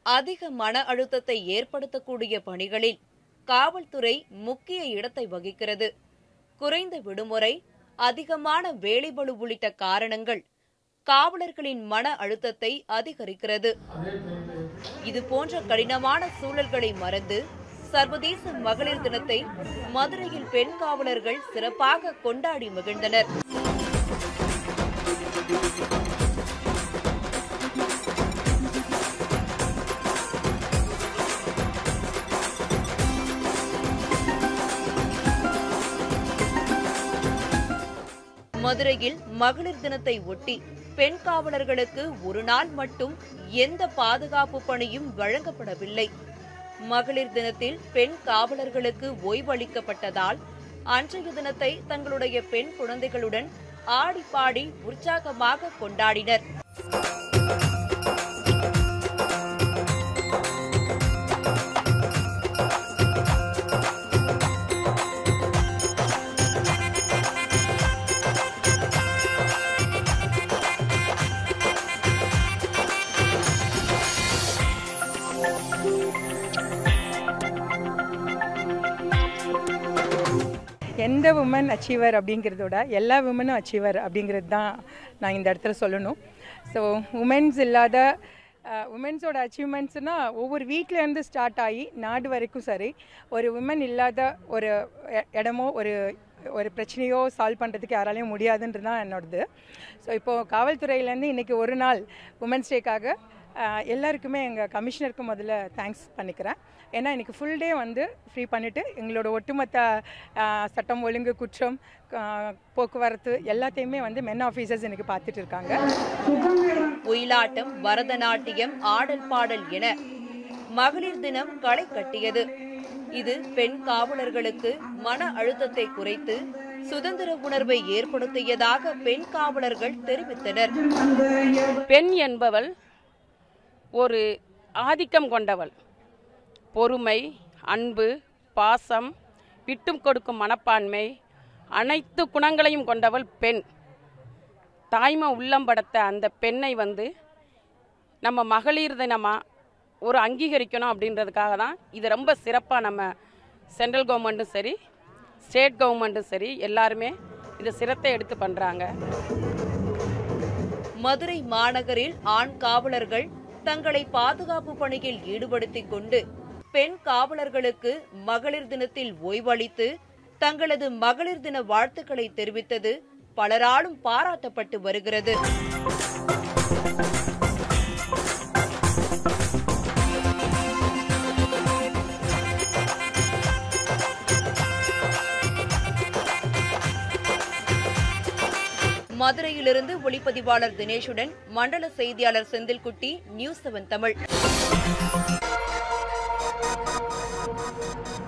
அதிக மன அழுத்தத்தை ஏற்படுத்தக்கூடிய பணிகளில் காவல்துறை முக்கிய இடத்தை வகிக்கிறது குறைந்த விடுமுறை அதிகமான வேலைபளு உள்ளிட்ட காரணங்கள் காவலர்களின் மன அழுத்தத்தை அதிகரிக்கிறது இது போன்ற கடினமான சூழல்களை மறந்து சர்வதேச மகளிர் தினத்தை மதுரையில் பெண் காவலர்கள் சிறப்பாக கொண்டாடி மகிழ்ந்தனர் மதுரையில் மகளிர் தினத்தை ஒட்டி பெண் காவலர்களுக்கு ஒரு நாள் மட்டும் எந்த பாதுகாப்பு பணியும் வழங்கப்படவில்லை மகளிர் தினத்தில் பெண் காவலர்களுக்கு ஓய்வளிக்கப்பட்டதால் அன்றைய தினத்தை தங்களுடைய பெண் குழந்தைகளுடன் ஆடி பாடி உற்சாகமாக கொண்டாடினர் எந்த உமன் அச்சீவர் அப்படிங்கிறதோட எல்லா உமனும் அச்சீவர் அப்படிங்கிறது தான் நான் இந்த இடத்துல சொல்லணும் ஸோ உமன்ஸ் இல்லாத உமன்ஸோட அச்சீவ்மெண்ட்ஸ்னால் ஒவ்வொரு வீட்டிலேருந்து ஸ்டார்ட் ஆகி நாடு வரைக்கும் சரி ஒரு உமன் இல்லாத ஒரு இ- இடமோ ஒரு ஒரு பிரச்சனையோ சால்வ் பண்ணுறதுக்கு யாராலையும் முடியாதுன்றது தான் என்னோடது ஸோ இப்போது காவல்துறையிலேருந்து இன்றைக்கி ஒரு நாள் உமன்ஸ் டேக்காக ஆஹ் எல்லாருக்குமே எங்கள் கமிஷனருக்கு முதல்ல தேங்க்ஸ் பண்ணிக்கிறேன் ஏன்னா இன்றைக்கி ஃபுல் டே வந்து ஃப்ரீ பண்ணிவிட்டு எங்களோட ஒட்டுமொத்த ஆஹ் சட்டம் ஒழுங்கு குற்றம் ஆஹ் போக்குவரத்து எல்லாத்தையுமே வந்து மென் ஆஃபீஸர்ஸ் இன்றைக்கி பார்த்துட்டு இருக்காங்க ஒயிலாட்டம் பரதநாட்டியம் ஆடல் பாடல் என மகளிர் தினம் களை கட்டியது இது பெண் காவலர்களுக்கு மன அழுத்தத்தை குறைத்து சுதந்திர உணர்வை ஏற்படுத்தியதாக பெண் காவலர்கள் தெரிவித்தனர் பெண் என்பவள் ஒரு ஆதிக்கம் கொண்டவள் பொறுமை அன்பு பாசம் விட்டும் கொடுக்கும் மனப்பான்மை அனைத்து குணங்களையும் கொண்டவள் பெண் தாய்மை உள்ளம் படைத்த அந்த பெண்ணை வந்து நம்ம மகளிர் தினமாக ஒரு அங்கீகரிக்கணும் அப்படின்றதுக்காக தான் இது ரொம்ப சிறப்பாக நம்ம சென்ட்ரல் கவர்மெண்ட்டும் சரி ஸ்டேட் கவர்மெண்ட்டும் சரி எல்லாருமே இதை சிரத்தை எடுத்து பண்ணுறாங்க மதுரை மாநகரில் ஆண் காவலர்கள் தங்களை பாதுகாப்பு பணியில் ஈடுபடுத்திக் கொண்டு பெண் காவலர்களுக்கு மகளிர் தினத்தில் ஓய்வளித்து தங்களது மகளிர் தின வாழ்த்துக்களை தெரிவித்தது பலராலும் பாராட்டப்பட்டு வருகிறது மதுரையிலிருந்து ஒளிப்பதிவாளர் தினேஷுடன் மண்டல செய்தியாளர் செந்தில்குட்டி நியூஸ் செவன் தமிழ்